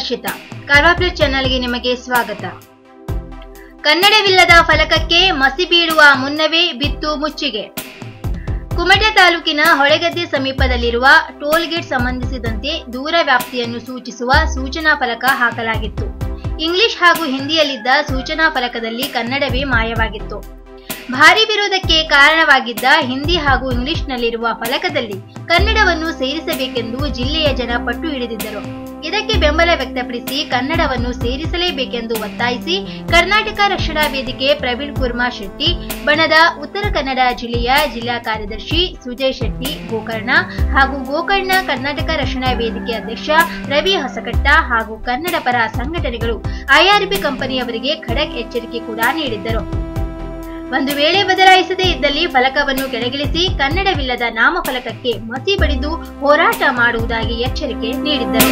ಹರ್ಷಿತಾ ಕಾರ್ವಾಪ್ಲೇಟ್ ಚಾನೆಲ್ಗೆ ನಿಮಗೆ ಸ್ವಾಗತ ಕನ್ನಡವಿಲ್ಲದ ಫಲಕಕ್ಕೆ ಮಸಿ ಬೀಳುವ ಮುನ್ನವೇ ಬಿತ್ತು ಮುಚ್ಚಿಗೆ ಕುಮಟಾ ತಾಲೂಕಿನ ಹೊಳೆಗದ್ದೆ ಸಮೀಪದಲ್ಲಿರುವ ಟೋಲ್ ಗೇಟ್ ಸಂಬಂಧಿಸಿದಂತೆ ದೂರ ವ್ಯಾಪ್ತಿಯನ್ನು ಸೂಚಿಸುವ ಸೂಚನಾ ಫಲಕ ಹಾಕಲಾಗಿತ್ತು ಇಂಗ್ಲಿಷ್ ಹಾಗೂ ಹಿಂದಿಯಲ್ಲಿದ್ದ ಸೂಚನಾ ಫಲಕದಲ್ಲಿ ಕನ್ನಡವೇ ಮಾಯವಾಗಿತ್ತು ಭಾರಿ ವಿರೋಧಕ್ಕೆ ಕಾರಣವಾಗಿದ್ದ ಹಿಂದಿ ಹಾಗೂ ಇಂಗ್ಲಿಷ್ನಲ್ಲಿರುವ ಫಲಕದಲ್ಲಿ ಕನ್ನಡವನ್ನು ಸೇರಿಸಬೇಕೆಂದು ಜಿಲ್ಲೆಯ ಜನ ಪಟ್ಟು ಹಿಡಿದಿದ್ದರು ಇದಕ್ಕೆ ಬೆಂಬಲ ವ್ಯಕ್ತಪಡಿಸಿ ಕನ್ನಡವನ್ನು ಸೇರಿಸಲೇಬೇಕೆಂದು ಒತ್ತಾಯಿಸಿ ಕರ್ನಾಟಕ ರಕ್ಷಣಾ ವೇದಿಕೆ ಪ್ರವೀಣ್ ಕುರ್ಮಾ ಶೆಟ್ಟಿ ಬಣದ ಉತ್ತರ ಕನ್ನಡ ಜಿಲ್ಲೆಯ ಜಿಲ್ಲಾ ಕಾರ್ಯದರ್ಶಿ ಸುಜಯ್ ಶೆಟ್ಟಿ ಗೋಕರ್ಣ ಹಾಗೂ ಗೋಕರ್ಣ ಕರ್ನಾಟಕ ರಕ್ಷಣಾ ವೇದಿಕೆ ಅಧ್ಯಕ್ಷ ರವಿ ಹೊಸಕಟ್ಟ ಹಾಗೂ ಕನ್ನಡ ಪರ ಸಂಘಟನೆಗಳು ಐಆರ್ಬಿ ಕಂಪನಿಯವರಿಗೆ ಖಡಕ್ ಎಚ್ಚರಿಕೆ ಕೂಡ ನೀಡಿದ್ದರು ಒಂದು ವೇಳೆ ಬದಲಾಯಿಸದೇ ಇದ್ದಲ್ಲಿ ಫಲಕವನ್ನು ಕೆಳಗಿಳಿಸಿ ಕನ್ನಡವಿಲ್ಲದ ನಾಮಫಲಕಕ್ಕೆ ಮಸಿ ಬಡಿದು ಹೋರಾಟ ಮಾಡುವುದಾಗಿ ಎಚ್ಚರಿಕೆ ನೀಡಿದ್ದರು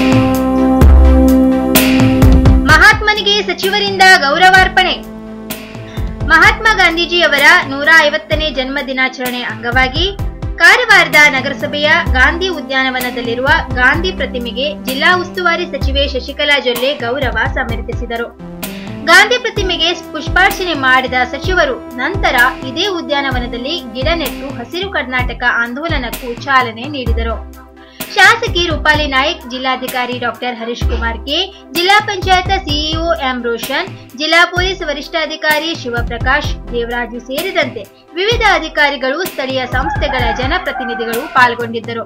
ಮಹಾತ್ಮನಿಗೆ ಸಚಿವರಿಂದ ಗೌರವಾರ್ಪಣೆ ಮಹಾತ್ಮ ಗಾಂಧೀಜಿಯವರ ನೂರ ಐವತ್ತನೇ ಜನ್ಮ ದಿನಾಚರಣೆ ಅಂಗವಾಗಿ ಕಾರವಾರದ ನಗರಸಭೆಯ ಗಾಂಧಿ ಉದ್ಯಾನವನದಲ್ಲಿರುವ ಗಾಂಧಿ ಪ್ರತಿಮೆಗೆ ಜಿಲ್ಲಾ ಉಸ್ತುವಾರಿ ಸಚಿವೆ ಶಶಿಕಲಾ ಜೊಲ್ಲೆ ಗೌರವ ಸಮರ್ಪಿಸಿದರು ಗಾಂಧಿ ಪ್ರತಿಮೆಗೆ ಪುಷ್ಪಾರ್ಚನೆ ಮಾಡಿದ ಸಚಿವರು ನಂತರ ಇದೇ ಉದ್ಯಾನವನದಲ್ಲಿ ಗಿಡ ನೆಟ್ಟು ಹಸಿರು ಕರ್ನಾಟಕ ಆಂದೋಲನಕ್ಕೂ ಚಾಲನೆ ನೀಡಿದರು ಶಾಸಕಿ ರೂಪಾಲಿ ನಾಯ್ಕ್ ಜಿಲ್ಲಾಧಿಕಾರಿ ಡಾಕ್ಟರ್ ಹರೀಶ್ ಕುಮಾರ್ ಕೆ ಜಿಲ್ಲಾ ಪಂಚಾಯತ್ ಸಿಇಒ ಎಂ ರೋಷನ್ ಜಿಲ್ಲಾ ಪೊಲೀಸ್ ವರಿಷ್ಠಾಧಿಕಾರಿ ಶಿವಪ್ರಕಾಶ್ ದೇವರಾಜು ಸೇರಿದಂತೆ ವಿವಿಧ ಅಧಿಕಾರಿಗಳು ಸ್ಥಳೀಯ ಸಂಸ್ಥೆಗಳ ಜನಪ್ರತಿನಿಧಿಗಳು ಪಾಲ್ಗೊಂಡಿದ್ದರು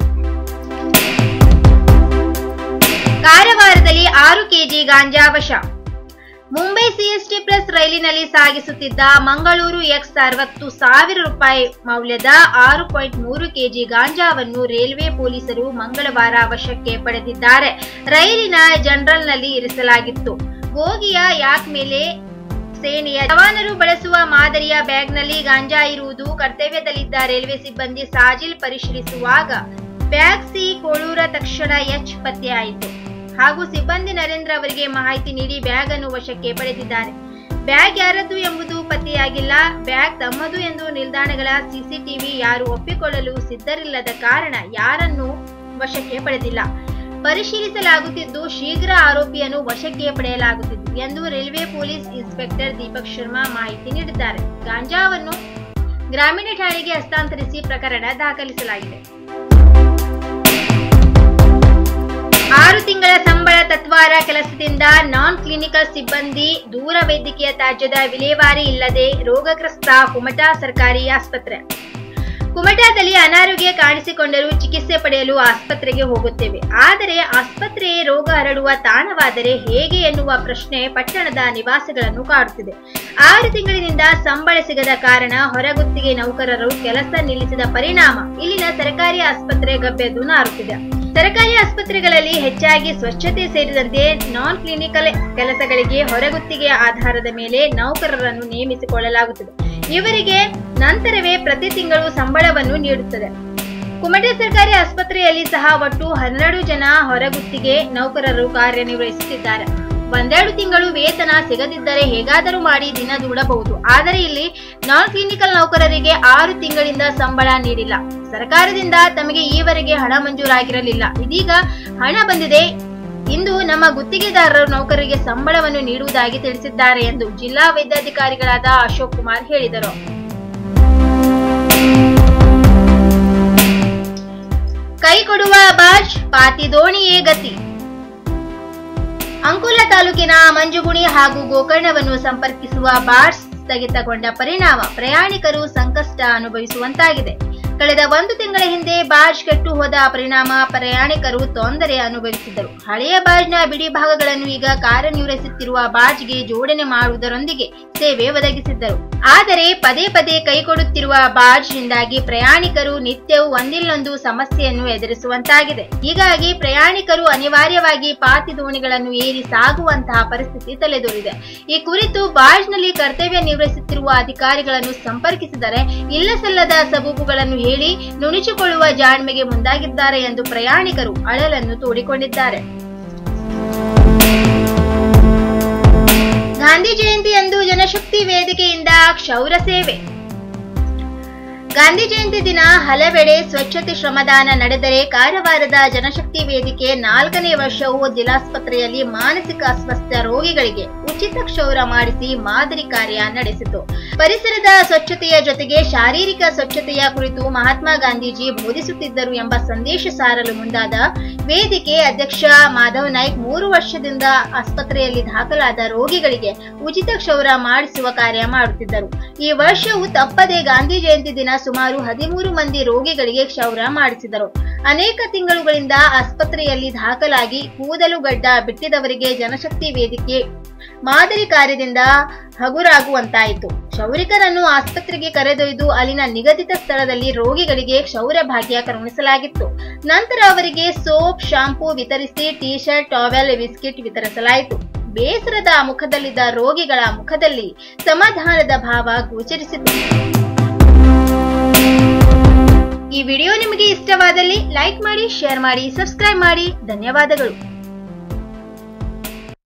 ಕಾರವಾರದಲ್ಲಿ ಆರು ಕೆಜಿ ಗಾಂಜಾ ವಶ ಮುಂಬೈ ಸಿಎಸ್ಟಿ ಪ್ಲಸ್ ರೈಲಿನಲ್ಲಿ ಸಾಗಿಸುತ್ತಿದ್ದ ಮಂಗಳೂರು ಎಕ್ಸ್ ಅರವತ್ತು ಸಾವಿರ ರೂಪಾಯಿ ಮೌಲ್ಯದ ಆರು ಪಾಯಿಂಟ್ ಮೂರು ಕೆಜಿ ಗಾಂಜಾವನ್ನು ರೈಲ್ವೆ ಪೊಲೀಸರು ಮಂಗಳವಾರ ವಶಕ್ಕೆ ಪಡೆದಿದ್ದಾರೆ ರೈಲಿನ ಜನರಲ್ನಲ್ಲಿ ಇರಿಸಲಾಗಿತ್ತು ಬೋಗಿಯ ಯಾಕ್ ಮೇಲೆ ಸೇನೆಯ ಜವಾನರು ಬಳಸುವ ಮಾದರಿಯ ಬ್ಯಾಗ್ನಲ್ಲಿ ಗಾಂಜಾ ಇರುವುದು ಕರ್ತವ್ಯದಲ್ಲಿದ್ದ ರೈಲ್ವೆ ಸಿಬ್ಬಂದಿ ಸಾಜಿಲ್ ಪರಿಶೀಲಿಸುವಾಗ ಬ್ಯಾಗ್ ಸಿ ಕೋಳೂರ ತಕ್ಷಣ ಎಚ್ ಪತ್ತೆಯಾಯಿತು ಹಾಗೂ ಸಿಬ್ಬಂದಿ ನರೇಂದ್ರ ಅವರಿಗೆ ಮಾಹಿತಿ ನೀಡಿ ಬ್ಯಾಗ್ ಅನ್ನು ವಶಕ್ಕೆ ಪಡೆದಿದ್ದಾರೆ ಬ್ಯಾಗ್ ಯಾರದ್ದು ಎಂಬುದು ಪತ್ತೆಯಾಗಿಲ್ಲ ಬ್ಯಾಗ್ ತಮ್ಮದು ಎಂದು ನಿಲ್ದಾಣಗಳ ಸಿಸಿಟಿವಿ ಯಾರು ಒಪ್ಪಿಕೊಳ್ಳಲು ಸಿದ್ಧರಿಲ್ಲದ ಕಾರಣ ಯಾರನ್ನೂ ವಶಕ್ಕೆ ಪಡೆದಿಲ್ಲ ಪರಿಶೀಲಿಸಲಾಗುತ್ತಿದ್ದು ಶೀಘ್ರ ಆರೋಪಿಯನ್ನು ವಶಕ್ಕೆ ಪಡೆಯಲಾಗುತ್ತಿದ್ದು ಎಂದು railway police inspector Deepak Sharma ಮಾಹಿತಿ ನೀಡಿದ್ದಾರೆ ಗಾಂಜಾವನ್ನು ಗ್ರಾಮೀಣ ಠಾಣೆಗೆ ಹಸ್ತಾಂತರಿಸಿ ಪ್ರಕರಣ ದಾಖಲಿಸಲಾಗಿದೆ ಆರು ತಿಂಗಳ ಸಂಬಳ ತತ್ವಾರ ಕೆಲಸದಿಂದ ನಾನ್ ಕ್ಲಿನಿಕಲ್ ಸಿಬ್ಬಂದಿ ದೂರ ವೈದ್ಯಕೀಯ ತ್ಯಾಜ್ಯದ ವಿಲೇವಾರಿ ಇಲ್ಲದೆ ರೋಗಗ್ರಸ್ತ ಕುಮಟಾ ಸರ್ಕಾರಿ ಆಸ್ಪತ್ರೆ ಕುಮಟಾದಲ್ಲಿ ಅನಾರೋಗ್ಯ ಕಾಣಿಸಿಕೊಂಡರೂ ಚಿಕಿತ್ಸೆ ಪಡೆಯಲು ಆಸ್ಪತ್ರೆಗೆ ಹೋಗುತ್ತೇವೆ ಆದರೆ ಆಸ್ಪತ್ರೆಯೇ ರೋಗ ಹರಡುವ ತಾಣವಾದರೆ ಹೇಗೆ ಎನ್ನುವ ಪ್ರಶ್ನೆ ಪಟ್ಟಣದ ನಿವಾಸಿಗಳನ್ನು ಕಾಡುತ್ತಿದೆ ಆರು ತಿಂಗಳಿನಿಂದ ಸಂಬಳ ಸಿಗದ ಕಾರಣ ಹೊರಗುತ್ತಿಗೆ ನೌಕರರು ಕೆಲಸ ನಿಲ್ಲಿಸಿದ ಪರಿಣಾಮ ಇಲ್ಲಿನ ಸರ್ಕಾರಿ ಆಸ್ಪತ್ರೆ ಗಬ್ಬೆದ್ದು ನಾರುತ್ತಿದೆ ಸರ್ಕಾರಿ ಆಸ್ಪತ್ರೆಗಳಲ್ಲಿ ಹೆಚ್ಚಾಗಿ ಸ್ವಚ್ಛತೆ ಸೇರಿದಂತೆ ನಾನ್ ಕ್ಲಿನಿಕಲ್ ಕೆಲಸಗಳಿಗೆ ಹೊರಗುತ್ತಿಗೆ ಆಧಾರದ ಮೇಲೆ ನೌಕರರನ್ನು ನೇಮಿಸಿಕೊಳ್ಳಲಾಗುತ್ತದೆ ಇವರಿಗೆ ನಂತರವೇ ಪ್ರತಿ ತಿಂಗಳು ಸಂಬಳವನ್ನು ನೀಡುತ್ತದೆ ಕುಮಟಾ ಸರ್ಕಾರಿ ಆಸ್ಪತ್ರೆಯಲ್ಲಿ ಸಹ ಒಟ್ಟು ಹನ್ನೆರಡು ಜನ ಹೊರಗುತ್ತಿಗೆ ನೌಕರರು ಕಾರ್ಯನಿರ್ವಹಿಸುತ್ತಿದ್ದಾರೆ ಒಂದೆರಡು ತಿಂಗಳು ವೇತನ ಸಿಗದಿದ್ದರೆ ಹೇಗಾದರೂ ಮಾಡಿ ದಿನ ದೂಡಬಹುದು ಆದರೆ ಇಲ್ಲಿ ನಾನ್ ಕ್ಲಿನಿಕಲ್ ನೌಕರರಿಗೆ ಆರು ತಿಂಗಳಿಂದ ಸಂಬಳ ನೀಡಿಲ್ಲ ಸರ್ಕಾರದಿಂದ ತಮಗೆ ಈವರೆಗೆ ಹಣ ಮಂಜೂರಾಗಿರಲಿಲ್ಲ ಇದೀಗ ಹಣ ಬಂದಿದೆ ಇಂದು ನಮ್ಮ ಗುತ್ತಿಗೆದಾರರು ನೌಕರರಿಗೆ ಸಂಬಳವನ್ನು ನೀಡುವುದಾಗಿ ತಿಳಿಸಿದ್ದಾರೆ ಎಂದು ಜಿಲ್ಲಾ ವೈದ್ಯಾಧಿಕಾರಿಗಳಾದ ಅಶೋಕ್ ಕುಮಾರ್ ಹೇಳಿದರು ಕೈ ಕೊಡುವ ಬಾಜ್ ಪಾತಿ ದೋಣಿಯೇ ಗತಿ ಅಂಕೋಲ ತಾಲೂಕಿನ ಮಂಜುಗುಣಿ ಹಾಗೂ ಗೋಕರ್ಣವನ್ನು ಸಂಪರ್ಕಿಸುವ ಬಾರ್ಸ್ ಸ್ಥಗಿತಗೊಂಡ ಪರಿಣಾಮ ಪ್ರಯಾಣಿಕರು ಸಂಕಷ್ಟ ಅನುಭವಿಸುವಂತಾಗಿದೆ ಕಳೆದ ಒಂದು ತಿಂಗಳ ಹಿಂದೆ ಬಾರ್ಜ್ ಕೆಟ್ಟು ಹೋದ ಪರಿಣಾಮ ಪ್ರಯಾಣಿಕರು ತೊಂದರೆ ಅನುಭವಿಸಿದ್ದರು ಹಳೆಯ ಬಾರ್ಜ್ನ ಬಿಡಿ ಭಾಗಗಳನ್ನು ಈಗ ಕಾರ್ಯನಿರ್ವಹಿಸುತ್ತಿರುವ ಬಾರ್ಜ್ಗೆ ಜೋಡಣೆ ಮಾಡುವುದರೊಂದಿಗೆ ಸೇವೆ ಒದಗಿಸಿದ್ದರು ಆದರೆ ಪದೇ ಪದೇ ಕೈಕೊಡುತ್ತಿರುವ ಬಾರ್ಜ್ನಿಂದಾಗಿ ಪ್ರಯಾಣಿಕರು ನಿತ್ಯವೂ ಒಂದಿಲ್ಲೊಂದು ಸಮಸ್ಯೆಯನ್ನು ಎದುರಿಸುವಂತಾಗಿದೆ ಹೀಗಾಗಿ ಪ್ರಯಾಣಿಕರು ಅನಿವಾರ್ಯವಾಗಿ ಪಾತಿ ದೋಣಿಗಳನ್ನು ಏರಿ ಸಾಗುವಂತಹ ಪರಿಸ್ಥಿತಿ ತಲೆದೋರಿದೆ ಈ ಕುರಿತು ಬಾರ್ಜ್ನಲ್ಲಿ ಕರ್ತವ್ಯ ನಿರ್ವಹಿಸುತ್ತಿರುವ ಅಧಿಕಾರಿಗಳನ್ನು ಸಂಪರ್ಕಿಸಿದರೆ ಇಲ್ಲಸಲ್ಲದ ಸಬೂಬುಗಳನ್ನು ಹೇಳಿ ನುಣುಚಿಕೊಳ್ಳುವ ಜಾಣ್ಮೆಗೆ ಮುಂದಾಗಿದ್ದಾರೆ ಎಂದು ಪ್ರಯಾಣಿಕರು ಅಳಲನ್ನು ತೋಡಿಕೊಂಡಿದ್ದಾರೆ ಗಾಂಧಿ ಜಯಂತಿಯಂದು ಜನಶಕ್ತಿ ವೇದಿಕೆಯಿಂದ ಕ್ಷೌರ ಸೇವೆ ಗಾಂಧಿ ಜಯಂತಿ ದಿನ ಹಲವೆಡೆ ಸ್ವಚ್ಛತೆ ಶ್ರಮದಾನ ನಡೆದರೆ ಕಾರವಾರದ ಜನಶಕ್ತಿ ವೇದಿಕೆ ನಾಲ್ಕನೇ ವರ್ಷವೂ ಜಿಲ್ಲಾಸ್ಪತ್ರೆಯಲ್ಲಿ ಮಾನಸಿಕ ಅಸ್ವಸ್ಥ ರೋಗಿಗಳಿಗೆ ಉಚಿತ ಕ್ಷೌರ ಮಾಡಿಸಿ ಮಾದರಿ ಕಾರ್ಯ ನಡೆಸಿತು ಪರಿಸರದ ಸ್ವಚ್ಛತೆಯ ಜೊತೆಗೆ ಶಾರೀರಿಕ ಸ್ವಚ್ಛತೆಯ ಕುರಿತು ಮಹಾತ್ಮ ಗಾಂಧೀಜಿ ಬೋಧಿಸುತ್ತಿದ್ದರು ಎಂಬ ಸಂದೇಶ ಸಾರಲು ಮುಂದಾದ ವೇದಿಕೆ ಅಧ್ಯಕ್ಷ ಮಾಧವ್ ನಾಯ್ಕ್ ಮೂರು ವರ್ಷದಿಂದ ಆಸ್ಪತ್ರೆಯಲ್ಲಿ ದಾಖಲಾದ ರೋಗಿಗಳಿಗೆ ಉಚಿತ ಕ್ಷೌರ ಮಾಡಿಸುವ ಕಾರ್ಯ ಮಾಡುತ್ತಿದ್ದರು ಈ ವರ್ಷವೂ ತಪ್ಪದೆ ಗಾಂಧಿ ಜಯಂತಿ ದಿನ ಸುಮಾರು ಹದಿಮೂರು ಮಂದಿ ರೋಗಿಗಳಿಗೆ ಕ್ಷೌರ ಮಾಡಿಸಿದರು ಅನೇಕ ತಿಂಗಳುಗಳಿಂದ ಆಸ್ಪತ್ರೆಯಲ್ಲಿ ದಾಖಲಾಗಿ ಕೂದಲು ಗಡ್ಡ ಬಿಟ್ಟಿದವರಿಗೆ ಜನಶಕ್ತಿ ವೇದಿಕೆ ಮಾದರಿ ಕಾರ್ಯದಿಂದ ಹಗುರಾಗುವಂತಾಯಿತು ಕ್ಷೌರಿಕರನ್ನು ಆಸ್ಪತ್ರೆಗೆ ಕರೆದೊಯ್ದು ಅಲ್ಲಿನ ನಿಗದಿತ ಸ್ಥಳದಲ್ಲಿ ರೋಗಿಗಳಿಗೆ ಕ್ಷೌರ ಭಾಗ್ಯ ಕರುಣಿಸಲಾಗಿತ್ತು ನಂತರ ಅವರಿಗೆ ಸೋಪ್ ಶಾಂಪೂ ವಿತರಿಸಿ ಟಿ ಶರ್ಟ್ ಟಾವೆಲ್ ಬಿಸ್ಕಿಟ್ ವಿತರಿಸಲಾಯಿತು ಬೇಸರದ ಮುಖದಲ್ಲಿದ್ದ ರೋಗಿಗಳ ಮುಖದಲ್ಲಿ ಸಮಾಧಾನದ ಭಾವ ಗೋಚರಿಸಿತು ಈ ವಿಡಿಯೋ ನಿಮಗೆ ಇಷ್ಟವಾದಲ್ಲಿ ಲೈಕ್ ಮಾಡಿ ಶೇರ್ ಮಾಡಿ ಸಬ್ಸ್ಕ್ರೈಬ್ ಮಾಡಿ ಧನ್ಯವಾದಗಳು